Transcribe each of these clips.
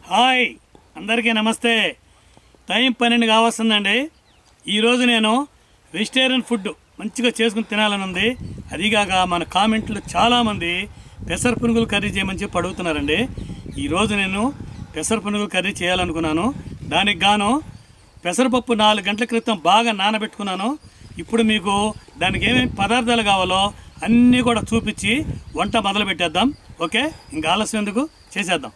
Hi అందరికీ నమస్తే time పన్నెండు కావస్తుందండి ఈరోజు నేను వెజిటేరియన్ ఫుడ్ మంచిగా చేసుకుని తినాలని ఉంది అదిగాక మన కామెంట్లు చాలామంది పెసర పునుగులు కర్రీ చేయమని చెప్పి అడుగుతున్నారండి ఈరోజు నేను పెసర పునుగులు కర్రీ చేయాలనుకున్నాను దానికి గాను పెసరపప్పు నాలుగు గంటల క్రితం బాగా నానబెట్టుకున్నాను ఇప్పుడు మీకు దానికి ఏమేమి పదార్థాలు కావాలో అన్నీ కూడా చూపించి వంట మొదలు పెట్టేద్దాం ఓకే ఇంకా ఆలస్యం ఎందుకు చేసేద్దాం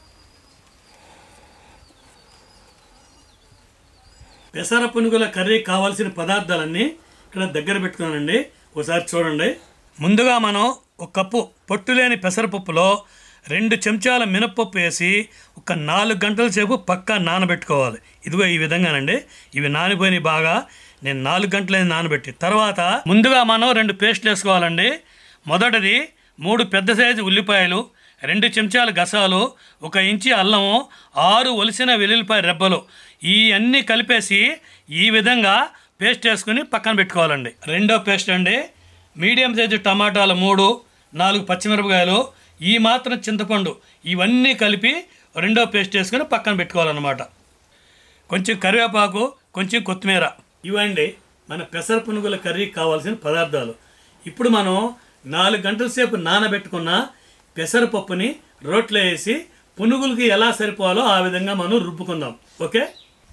పెసర పునుగుల కర్రీ కావాల్సిన పదార్థాలన్నీ ఇక్కడ దగ్గర పెట్టుకున్నానండి ఒకసారి చూడండి ముందుగా మనం ఒక కప్పు పొట్టు లేని పెసరపప్పులో రెండు చెంచాల మినప్పప్పు వేసి ఒక నాలుగు గంటల సేపు పక్కా నానబెట్టుకోవాలి ఇదిగో ఈ విధంగానండి ఇవి నానిపోయినాయి బాగా నేను నాలుగు గంటలైంది నానబెట్టి తర్వాత ముందుగా మనం రెండు పేస్ట్లు వేసుకోవాలండి మొదటిది మూడు పెద్ద సైజు ఉల్లిపాయలు రెండు చెంచాల గసాలు ఒక ఇంచి అల్లము ఆరు ఒలిసిన వెల్లుల్లిపాయ రెబ్బలు ఈ అన్నీ కలిపేసి ఈ విధంగా పేస్ట్ వేసుకుని పక్కన పెట్టుకోవాలండి రెండో పేస్ట్ అండి మీడియం సైజు టమాటాలు మూడు నాలుగు పచ్చిమిరపకాయలు ఈ మాత్రం చింతపండు ఇవన్నీ కలిపి రెండో పేస్ట్ వేసుకుని పక్కన పెట్టుకోవాలన్నమాట కొంచెం కరివేపాకు కొంచెం కొత్తిమీర ఇవండి మన పెసర పునుగుల కర్రీకి కావాల్సిన పదార్థాలు ఇప్పుడు మనం నాలుగు గంటల సేపు నానబెట్టుకున్న పెసరపప్పుని రోట్లో వేసి పునుగులకి ఎలా సరిపోవాలో ఆ విధంగా మనం రుబ్బుకుందాం ఓకే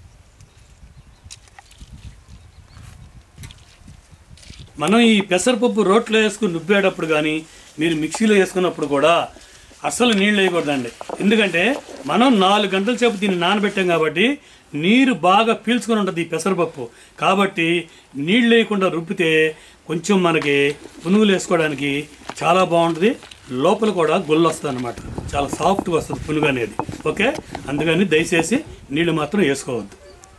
మనం ఈ పెసరపప్పు రోట్లో వేసుకుని రుబ్బేటప్పుడు కానీ మీరు మిక్సీలో వేసుకున్నప్పుడు కూడా అస్సలు నీళ్ళు వేయకూడదండి ఎందుకంటే మనం నాలుగు గంటల సేపు దీన్ని నానబెట్టాం కాబట్టి నీరు బాగా పీల్చుకొని ఉంటుంది ఈ పెసరపప్పు కాబట్టి నీళ్ళు వేయకుండా రుబ్బితే కొంచెం మనకి పునుగులు వేసుకోవడానికి చాలా బాగుంటుంది లోపల కూడా గొల్లు వస్తుంది అనమాట చాలా సాఫ్ట్గా వస్తుంది పునుగు అనేది ఓకే అందుకని దయచేసి నీళ్ళు మాత్రం వేసుకోవద్దు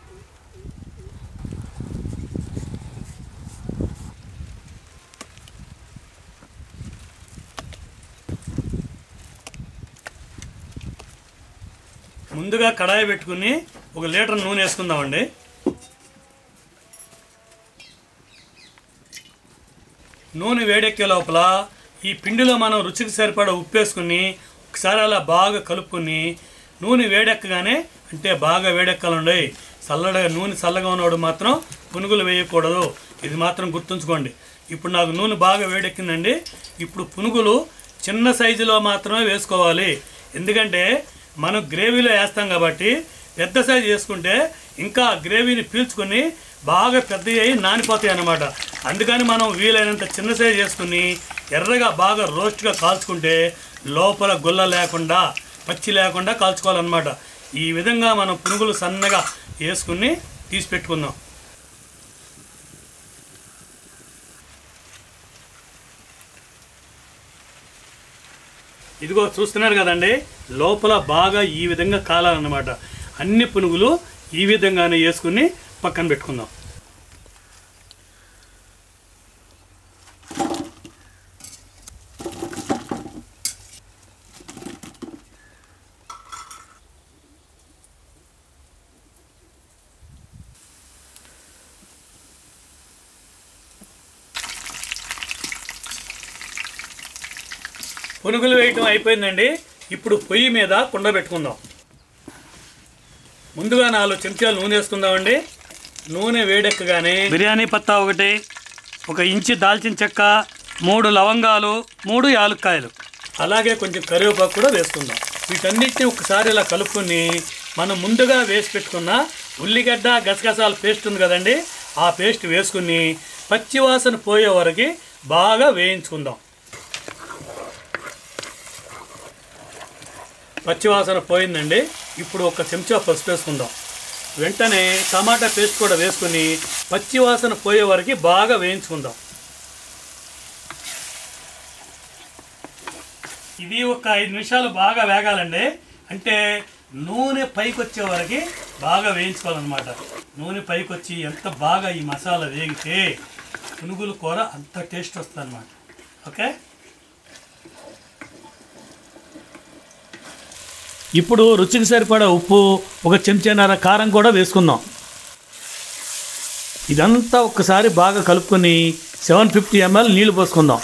ముందుగా కడాయి పెట్టుకుని ఒక లీటర్ నూనె వేసుకుందామండి నూనె వేడెక్కే లోపల ఈ పిండిలో మనం రుచికి సరిపడా ఉప్పు వేసుకుని ఒకసారి అలా బాగా కలుపుకొని నూనె వేడెక్కగానే అంటే బాగా వేడెక్కాలండి చల్లగా నూనె చల్లగా ఉన్నవాడు మాత్రం పునుగులు వేయకూడదు ఇది మాత్రం గుర్తుంచుకోండి ఇప్పుడు నాకు నూనె బాగా వేడెక్కిందండి ఇప్పుడు పునుగులు చిన్న సైజులో మాత్రమే వేసుకోవాలి ఎందుకంటే మనం గ్రేవీలో వేస్తాం కాబట్టి పెద్ద సైజు వేసుకుంటే ఇంకా గ్రేవీని పీల్చుకొని బాగా పెద్ద అయ్యి నానిపోతాయి అన్నమాట అందుకని మనం వీలైనంత చిన్న సైజు వేసుకుని ఎర్రగా బాగా రోస్ట్గా కాల్చుకుంటే లోపల గుల్ల లేకుండా పచ్చి లేకుండా కాల్చుకోవాలన్నమాట ఈ విధంగా మనం పునుగులు సన్నగా వేసుకుని తీసి పెట్టుకుందాం ఇదిగో చూస్తున్నారు కదండి లోపల బాగా ఈ విధంగా కాలాలన్నమాట అన్ని పునుగులు ఈ విధంగానే వేసుకుని పక్కన పెట్టుకుందాం పునుగులు వేయటం అయిపోయిందండి ఇప్పుడు పొయ్యి మీద కుండ పెట్టుకుందాం ముందుగా నాలుగు చెంచాలు నూనె వేసుకుందామండి నూనె వేడెక్కగానే బిర్యానీ పత్తా ఒకటి ఒక ఇంచి దాల్చిన చెక్క మూడు లవంగాలు మూడు యాలక్కాయలు అలాగే కొంచెం కరివేపాకు కూడా వేసుకుందాం వీటన్నిటిని ఒకసారి ఇలా కలుపుకొని మనం ముందుగా వేసి పెట్టుకున్న ఉల్లిగడ్డ గసగసాల పేస్ట్ ఉంది కదండి ఆ పేస్ట్ వేసుకుని పచ్చివాసన పోయే వరకు బాగా వేయించుకుందాం పచ్చివాసన పోయిందండి ఇప్పుడు ఒక చెంచా పసుపు వేసుకుందాం వెంటనే టమాటా పేస్ట్ కూడా వేసుకుని పచ్చివాసన పోయే వరకు బాగా వేయించుకుందాం ఇది ఒక ఐదు నిమిషాలు బాగా వేగాలండి అంటే నూనె పైకి వచ్చే వరకు బాగా వేయించుకోవాలన్నమాట నూనె పైకి వచ్చి ఎంత బాగా ఈ మసాలా వేగితే పునుగుల కూర అంత టేస్ట్ వస్తుంది అనమాట ఓకే ఇప్పుడు రుచికి సరిపడా ఉప్పు ఒక చెంచాన్నర కారం కూడా వేసుకుందాం ఇదంతా ఒక్కసారి బాగా కలుపుకొని సెవెన్ ఫిఫ్టీ ఎంఎల్ నీళ్లు పోసుకుందాం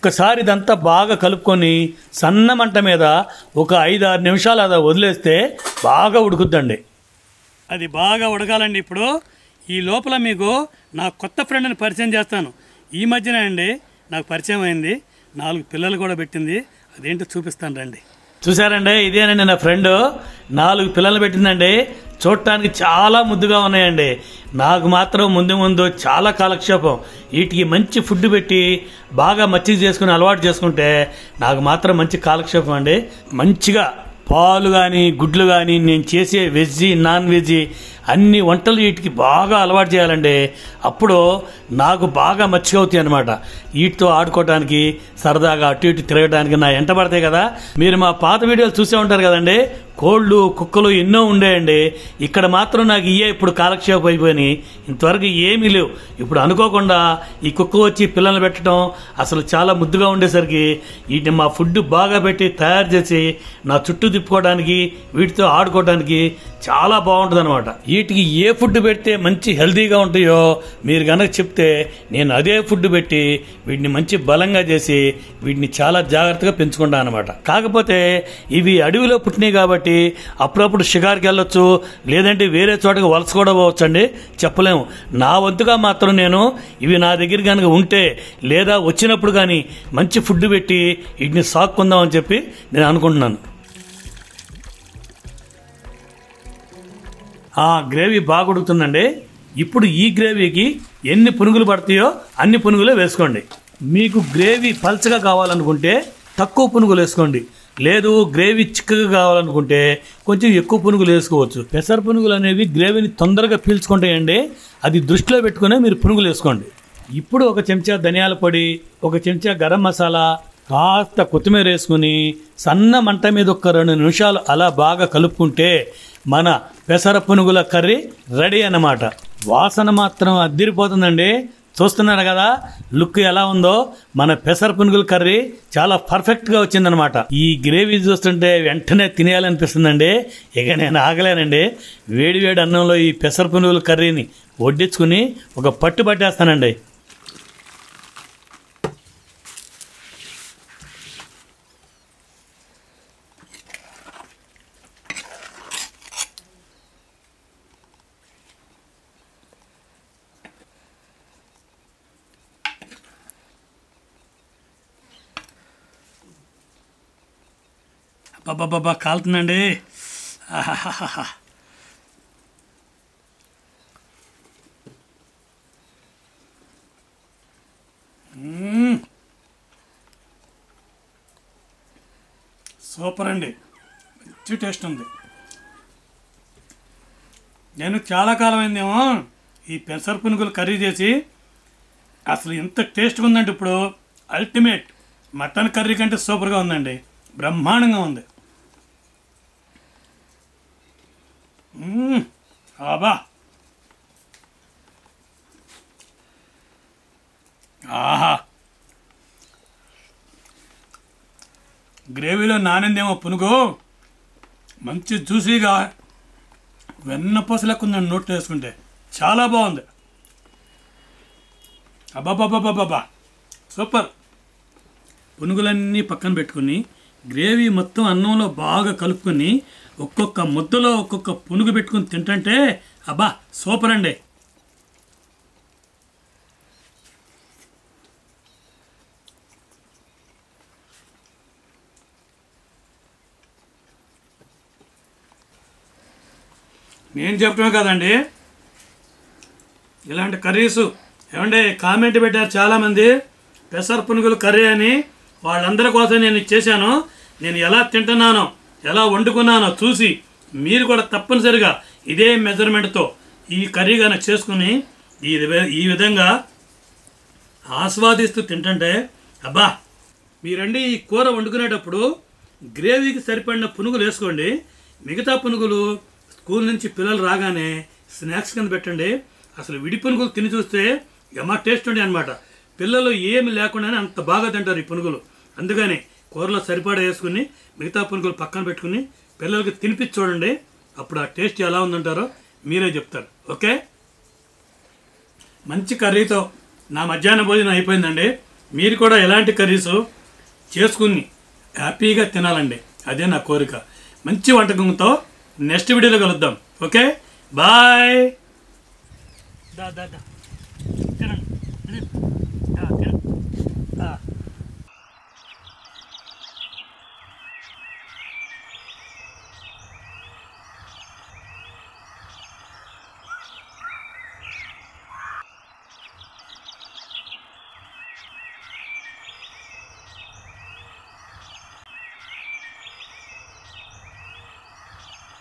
ఒక్కసారి ఇదంతా బాగా కలుపుకొని సన్న మంట మీద ఒక ఐదు ఆరు నిమిషాలు అలా వదిలేస్తే బాగా ఉడుకుద్దండి అది బాగా ఉడకాలండి ఇప్పుడు ఈ లోపల మీకు నా కొత్త ఫ్రెండ్ని పరిచయం చేస్తాను ఈ మధ్యనే అండి నాకు పరిచయం అయింది నాలుగు పిల్లలు కూడా పెట్టింది అదేంటో చూపిస్తాను రండి చూసారండి ఇదేనండి నా ఫ్రెండ్ నాలుగు పిల్లలు పెట్టిందండి చూడటానికి చాలా ముద్దుగా ఉన్నాయండి నాకు మాత్రం ముందు ముందు చాలా కాలక్షేపం వీటికి మంచి ఫుడ్ పెట్టి బాగా మచ్చిక చేసుకుని అలవాటు చేసుకుంటే నాకు మాత్రం మంచి కాలక్షేపం అండి మంచిగా పాలు కానీ గుడ్లు కానీ నేను చేసే వెజ్ నాన్ వెజ్ అన్ని వంటలు వీటికి బాగా అలవాటు చేయాలండి అప్పుడు నాకు బాగా మచ్చిక అవుతాయి అనమాట వీటితో ఆడుకోవడానికి సరదాగా అటు ఇటు తిరగడానికి నా ఎంట పడతాయి కదా మీరు మా పాత వీడియోలు చూసే ఉంటారు కదండి కోళ్ళు కుక్కలు ఎన్నో ఉండేయండి ఇక్కడ మాత్రం నాకు ఇయే ఇప్పుడు కాలక్షేపం అయిపోయినాయి ఇంతవరకు ఏమీ లేవు ఇప్పుడు అనుకోకుండా ఈ కుక్క వచ్చి పిల్లల్ని పెట్టడం అసలు చాలా ముద్దుగా ఉండేసరికి వీటిని మా ఫుడ్ బాగా పెట్టి తయారు చేసి నా చుట్టూ తిప్పుకోవడానికి వీటితో ఆడుకోవడానికి చాలా బాగుంటుంది అనమాట వీటికి ఏ ఫుడ్ పెడితే మంచి హెల్తీగా ఉంటాయో మీరు కనుక చెప్తే నేను అదే ఫుడ్ పెట్టి వీటిని మంచి బలంగా చేసి వీటిని చాలా జాగ్రత్తగా పెంచుకుంటాను అనమాట కాకపోతే ఇవి అడవిలో పుట్టినాయి కాబట్టి అప్పుడప్పుడు షికార్కి వెళ్ళొచ్చు లేదంటే వేరే చోటకి వలస కూడా పోవచ్చండి చెప్పలేము నా వంతుగా మాత్రం నేను ఇవి నా దగ్గర కనుక ఉంటే లేదా వచ్చినప్పుడు కానీ మంచి ఫుడ్ పెట్టి వీటిని సాక్కుందామని చెప్పి నేను అనుకుంటున్నాను ఆ గ్రేవీ బాగా ఉడుకుతుందండి ఇప్పుడు ఈ గ్రేవీకి ఎన్ని పునుగులు పడతాయో అన్ని పునుగులే వేసుకోండి మీకు గ్రేవీ పల్చగా కావాలనుకుంటే తక్కువ పునుగులు వేసుకోండి లేదు గ్రేవీ చిక్కగా కావాలనుకుంటే కొంచెం ఎక్కువ పునుగులు వేసుకోవచ్చు పెసర పునుగులు అనేవి గ్రేవీని తొందరగా పీల్చుకుంటాయండి అది దృష్టిలో పెట్టుకునే మీరు పునుగులు వేసుకోండి ఇప్పుడు ఒక చెంచా ధనియాల పొడి ఒక చెంచా గరం మసాలా కాస్త కొత్తిమీర వేసుకుని సన్న మంట మీద ఒక రెండు నిమిషాలు అలా బాగా కలుపుకుంటే మన పెసర పునుగుల కర్రీ రెడీ అన్నమాట వాసన మాత్రం అద్దిరిపోతుందండి చూస్తున్నారు కదా లుక్ ఎలా ఉందో మన పెసర పునుగుల కర్రీ చాలా పర్ఫెక్ట్గా వచ్చిందనమాట ఈ గ్రేవీ చూస్తుంటే వెంటనే తినేయాలనిపిస్తుందండి ఇక నేను ఆగలేనండి వేడి వేడి అన్నంలో ఈ పెసర పునుగుల కర్రీని వడ్డించుకుని ఒక పట్టు పట్టేస్తానండి బాబా కాలుతుందండి ఆహాహాహా. మ్మ్. సూపర్ అండి మంచి టేస్ట్ ఉంది నేను చాలా కాలం అయిందేమో ఈ పెసర పునుగులు కర్రీ చేసి అసలు ఎంత టేస్ట్గా ఉందంటే ఇప్పుడు అల్టిమేట్ మటన్ కర్రీ కంటే సూపర్గా ఉందండి బ్రహ్మాండంగా ఉంది మ్మ్. ఆబా ఆహా గ్రేవీలో నానిందేమో పునుగు మంచి జ్యూసీగా వెన్నపూస లెక్క ఉందండి నోట్లో వేసుకుంటే చాలా బాగుంది అబ్బాబాబాబాబా సూపర్ పునుగులన్నీ పక్కన పెట్టుకుని గ్రేవీ మొత్తం అన్నంలో బాగా కలుపుకొని ఒక్కొక్క ముద్దలో ఒక్కొక్క పునుగు పెట్టుకుని తింటుంటే అబ్బా సూపర్ అండి నేను చెప్పడమే కదండి ఇలాంటి కర్రీస్ ఏమంటే కామెంట్ పెట్టారు చాలామంది పెసర పునుగులు కర్రీ అని వాళ్ళందరి కోసం నేను ఇది చేశాను నేను ఎలా తింటున్నానో ఎలా వండుకున్నానో చూసి మీరు కూడా తప్పనిసరిగా ఇదే మెజర్మెంట్తో ఈ కర్రీ కనుక చేసుకుని ఈ విధ- ఈ విధంగా ఆస్వాదిస్తూ తింటుంటే అబ్బా మీరండి ఈ కూర వండుకునేటప్పుడు గ్రేవీకి సరిపడిన పునుగులు వేసుకోండి మిగతా పునుగులు స్కూల్ నుంచి పిల్లలు రాగానే స్నాక్స్ కింద పెట్టండి అసలు విడి పునుగులు తిని చూస్తే ఎమ్మా టేస్ట్ ఉండే అనమాట పిల్లలు ఏమి లేకుండానే అంత బాగా తింటారు ఈ పునుగులు అందుకని కూరలో సరిపడా వేసుకుని మిగతా పునుగులు పక్కన పెట్టుకుని పిల్లలకి తినిపించి చూడండి అప్పుడు ఆ టేస్ట్ ఎలా ఉందంటారో మీరే చెప్తారు ఓకే మంచి కర్రీతో నా మధ్యాహ్న భోజనం అయిపోయిందండి మీరు కూడా ఎలాంటి కర్రీస్ చేసుకుని హ్యాపీగా తినాలండి అదే నా కోరిక మంచి వంటకంతో నెక్స్ట్ వీడియోలో కలుద్దాం ఓకే బాయ్ దా దా దా తినండి తినండి. దా, తినండి